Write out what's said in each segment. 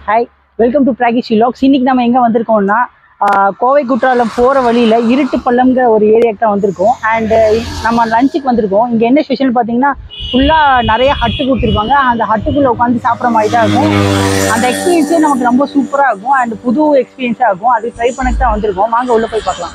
Hi welcome to பிராகி ஷிலாக்ஸ் இன்னைக்கு நம்ம எங்கே வந்திருக்கோம்னா ஆஹ், கோவை குற்றாலம் போகிற வழியில் இருட்டு பள்ளம்ங்கிற ஒரு ஏரியாக்கு தான் வந்திருக்கோம் அண்டு நம்ம லஞ்சுக்கு வந்திருக்கோம் இங்கே என்ன ஸ்பெஷல் பார்த்தீங்கன்னா ஃபுல்லாக நிறைய ஹட்டு கொடுத்துருப்பாங்க அந்த ஹட்டுக்குள்ளே உட்காந்து சாப்பிட்ற மாதிரி தான் இருக்கும் அந்த எக்ஸ்பீரியன்ஸே நமக்கு ரொம்ப சூப்பராக இருக்கும் அண்ட் புது எக்ஸ்பீரியன்ஸாக இருக்கும் அது ட்ரை பண்ணக்கு தான் வந்திருக்கோம் வாங்க உள்ளே போய் பார்க்கலாம்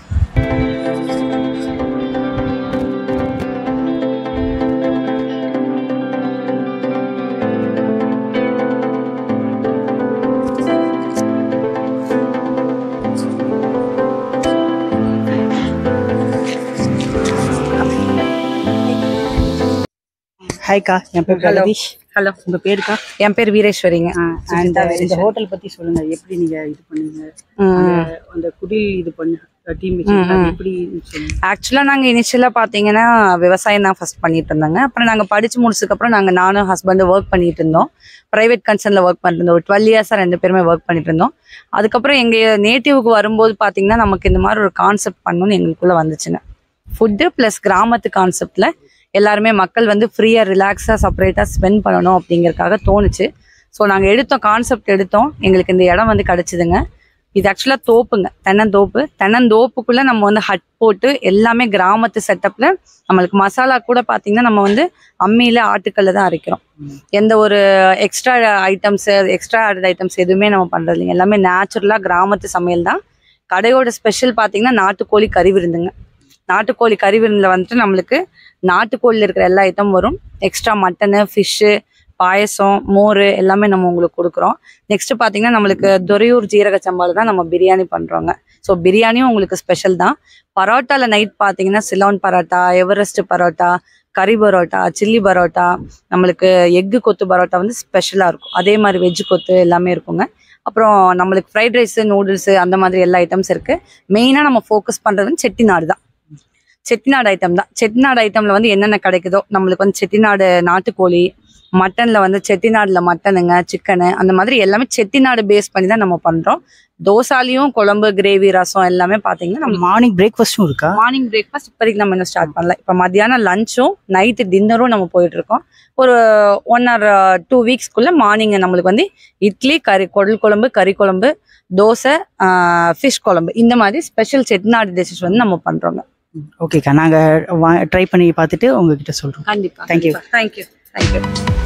ஹாய்க்கா என் பேர் Hello. ஜெகதீஷ் ஹலோ உங்கள் பேருக்கா என் பேர் வீரேஸ்வரிங்க அண்ட் இந்த ஹோட்டல் பற்றி சொல்லுங்கள் எப்படி நீங்கள் இது பண்ணீங்க அந்த- அந்த குடில் இது பண்ண டீம் எப்படி சொல்லுங்க ஆக்சுவலாக நாங்கள் இனிஷியலாக பார்த்தீங்கன்னா விவசாயம் தான் ஃபர்ஸ்ட் பண்ணிட்டு இருந்தாங்க அப்புறம் நாங்கள் படித்து முடிச்சதுக்கப்புறம் நாங்கள் நானும் ஹஸ்பண்டும் ஒர்க் பண்ணிட்டு இருந்தோம் ப்ரைவேட் கன்சர்னில் ஒர்க் பண்ணிட்டு இருந்தோம் ஒரு டுவெல் இயர்ஸாக ரெண்டு பேருமே ஒர்க் பண்ணிட்டு இருந்தோம் அதுக்கப்புறம் எங்கள் நேட்டிவ்க்கு வரும்போது பார்த்தீங்கன்னா நமக்கு இந்த மாதிரி ஒரு கான்செப்ட் பண்ணணும்னு எங்களுக்குள்ளே வந்துச்சுங்க ஃபுட்டு ப்ளஸ் கிராமத்து கான்செப்டில் எல்லாருமே மக்கள் வந்து ஃப்ரீயாக ரிலாக்ஸாக செப்பரேட்டாக ஸ்பெண்ட் பண்ணணும் அப்படிங்கறதுக்காக தோணுச்சு ஸோ நாங்கள் எடுத்தோம் கான்செப்ட் எடுத்தோம் எங்களுக்கு இந்த இடம் வந்து கிடச்சிதுங்க இது ஆக்சுவலாக தோப்புங்க தென்னந்தோப்பு தென்னந்தோப்புக்குள்ளே நம்ம வந்து ஹட் போட்டு எல்லாமே கிராமத்து செட்டப்பில் நம்மளுக்கு மசாலா கூட பார்த்தீங்கன்னா நம்ம வந்து அம்மியில் ஆட்டுக்கல்ல தான் அரைக்கிறோம் எந்த ஒரு extra items extra added items எதுவுமே நம்ம பண்ணுறது இல்லைங்க எல்லாமே நேச்சுரலாக கிராமத்து சமையல் தான் கடையோட ஸ்பெஷல் பார்த்தீங்கன்னா நாட்டுக்கோழி கறி விருந்துங்க நாட்டுக்கோழி கறி விருந்தில் வந்துட்டு நம்மளுக்கு நாட்டுக்கோழியில் இருக்கிற எல்லா ஐட்டம் வரும் எக்ஸ்ட்ரா மட்டனு ஃபிஷ்ஷு பாயசம் மோர் எல்லாமே நம்ம உங்களுக்கு கொடுக்குறோம் நெக்ஸ்ட் பார்த்தீங்கன்னா நம்மளுக்கு துறையூர் ஜீரக சம்பால தான் நம்ம பிரியாணி பண்ணுறோங்க ஸோ பிரியாணியும் உங்களுக்கு ஸ்பெஷல் தான் பரோட்டாவில் நைட் பார்த்தீங்கன்னா சிலோன் பரோட்டா எவரெஸ்ட் பரோட்டா கறி பரோட்டா சில்லி பரோட்டா நம்மளுக்கு எக்கு கொத்து பரோட்டா வந்து ஸ்பெஷலாக இருக்கும் அதே மாதிரி வெஜ் கொத்து எல்லாமே இருக்குங்க அப்புறம் நம்மளுக்கு ஃப்ரைட் ரைஸு நூடுல்ஸு அந்த மாதிரி எல்லா ஐட்டம்ஸ் இருக்குது மெயினாக நம்ம ஃபோக்கஸ் பண்ணுறது வந்து செட்டிநாடு தான் செட்டிநாடு ஐட்டம் தான் செட்டிநாடு ஐட்டம்ல வந்து என்னென்ன கிடைக்குதோ நம்மளுக்கு வந்து செட்டிநாடு நாட்டுக்கோழி மட்டன்ல வந்து செட்டிநாடுல மட்டனுங்க சிக்கனு அந்த மாதிரி எல்லாமே செட்டிநாடு பேஸ் பண்ணி தான் நம்ம பண்றோம் தோசாலையும் குழம்பு கிரேவி ரசம் எல்லாமே பாத்தீங்கன்னா நம்ம மார்னிங் பிரேக்ஃபாஸ்ட்டும் இருக்கா மார்னிங் பிரேக்ஃபாஸ்ட் இப்போதைக்கு நம்ம இன்னும் ஸ்டார்ட் பண்ணல இப்போ மத்தியானம் லஞ்சும் நைட்டு டின்னரும் நம்ம போயிட்டு இருக்கோம் ஒரு ஒன் ஆர் டூ வீக்ஸ்க்குள்ள மார்னிங் நம்மளுக்கு வந்து இட்லி கறி குடல் குழம்பு கறி குழம்பு தோசை ஃபிஷ் குழம்பு இந்த மாதிரி ஸ்பெஷல் செட்டிநாடு டிஷஸ் வந்து நம்ம பண்றோங்க ஓகேக்கா நாங்கள் ட்ரை பண்ணி பார்த்துட்டு உங்ககிட்ட சொல்கிறோம் கண்டிப்பா Thank you. Thank you thank you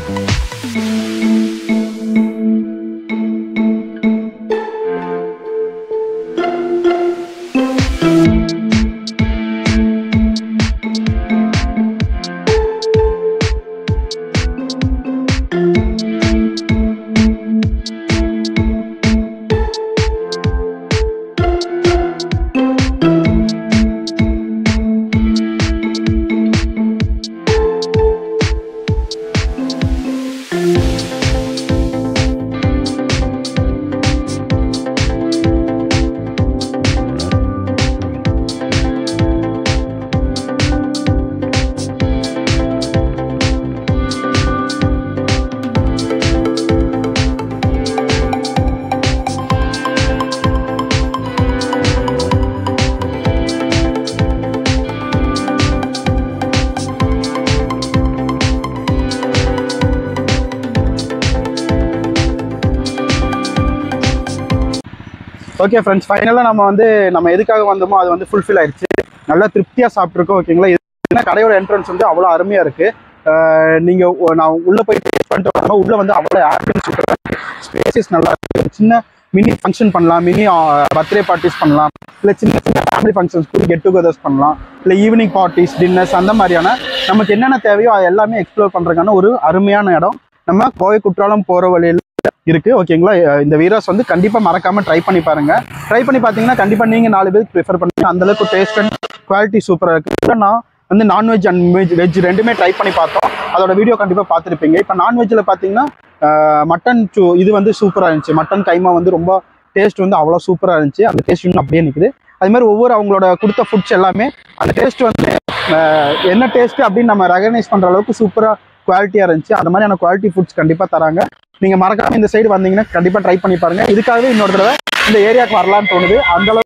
okay friends ஃபைனலாக நம்ம வந்து நம்ம எதுக்காக வந்தோமோ அது வந்து ஃபுல்ஃபில் ஆயிடுச்சு நல்லா திருப்தியாக சாப்பிட்ருக்கோம் ஓகேங்களா இது என்ன கடையோட என்ட்ரன்ஸ் வந்து அவ்வளோ அருமையாக இருக்குது நீங்கள் நான் உள்ளே போய் டேஸ்ட் பண்ணிட்டு வரணும் உள்ளே வந்து அவ்வளோ ஆம்பியன்ஸ் சூப்பராக இருக்குது ஸ்பேசஸ் நல்லா இருக்குது சின்ன மினி ஃபங்க்ஷன் பண்ணலாம் மினி பர்த்டே பார்ட்டிஸ் பண்ணலாம் இல்லை சின்ன சின்ன ஃபேமிலி ஃபங்க்ஷன்ஸ் கூட கெட் டுகெதர்ஸ் பண்ணலாம் இல்லை ஈவினிங் பார்ட்டிஸ் டின்னர்ஸ் அந்த மாதிரியான நமக்கு என்னென்ன தேவையோ அது எல்லாமே எக்ஸ்ப்ளோர் பண்ணுறதுக்கான ஒரு அருமையான இடம் நம்ம கோவை குற்றாலம் போகிற வழியில் இருக்கு ஓகேங்களா அஹ் இந்த வீராஸ் வந்து கண்டிப்பா மறக்காம ட்ரை பண்ணி பாருங்க ட்ரை பண்ணி பாத்தீங்கன்னா கண்டிப்பா நீங்க நாலு பேருக்கு ப்ரிஃபர் பண்ணுங்க அந்த அளவுக்கு டேஸ்ட் அண்ட் குவாலிட்டி சூப்பரா இருக்கு இப்ப நான் வந்து நான்வெஜ் அண்ட் வெஜ் வெஜ் ரெண்டுமே ட்ரை பண்ணி பார்த்தோம் அதோட வீடியோ கண்டிப்பா பார்த்துருப்பீங்க இப்போ நான்வெஜ்ல பாத்தீங்கன்னா மட்டன் சூ இது வந்து சூப்பரா இருந்துச்சு மட்டன் கைமா வந்து ரொம்ப டேஸ்ட் வந்து அவ்வளோ சூப்பரா இருந்துச்சு அந்த டேஸ்ட் இன்னும் அப்படியே நிக்குது அது மாதிரி ஒவ்வொரு அவங்களோட கொடுத்த ஃபுட்ஸ் எல்லாமே அந்த டேஸ்ட் வந்து அஹ், என்ன டேஸ்ட் அப்படின்னு நம்ம ரெகனைஸ் பண்ற அளவுக்கு சூப்பரா குவாலிட்டியா இருந்துச்சு அந்த மாதிரியான குவாலிட்டி ஃபுட்ஸ் கண்டிப்பா தராங்க நீங்க மறக்காம இந்த சைடு வந்தீங்கன்னா கண்டிப்பா ட்ரை பண்ணி பாருங்க இதுக்காகவே இன்னொரு தடவை இந்த ஏரியாவுக்கு வரலாம்னு தோணுது அந்த அளவுக்கு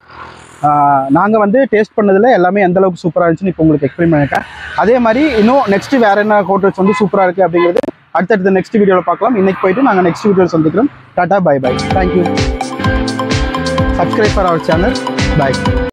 ஆஹ் நாங்க வந்து டேஸ்ட் பண்ணதுல எல்லாமே எந்த அளவுக்கு சூப்பரா இருந்துச்சுன்னு இப்போ உங்களுக்கு எக்ஸ்பிளைன் பண்ணிருக்கேன் அதே மாதிரி இன்னும் நெக்ஸ்ட் வேற என்ன ஹோட்டல்ஸ் வந்து சூப்பரா இருக்கு அப்படிங்கிறது அடுத்தடுத்த நெக்ஸ்ட் வீடியோவில் பார்க்கலாம் இன்னைக்கு போயிட்டு நாங்கள் நெக்ஸ்ட் வீடியோவில் சந்திக்கிறோம் டாடா bye bye thank you subscribe for our channel by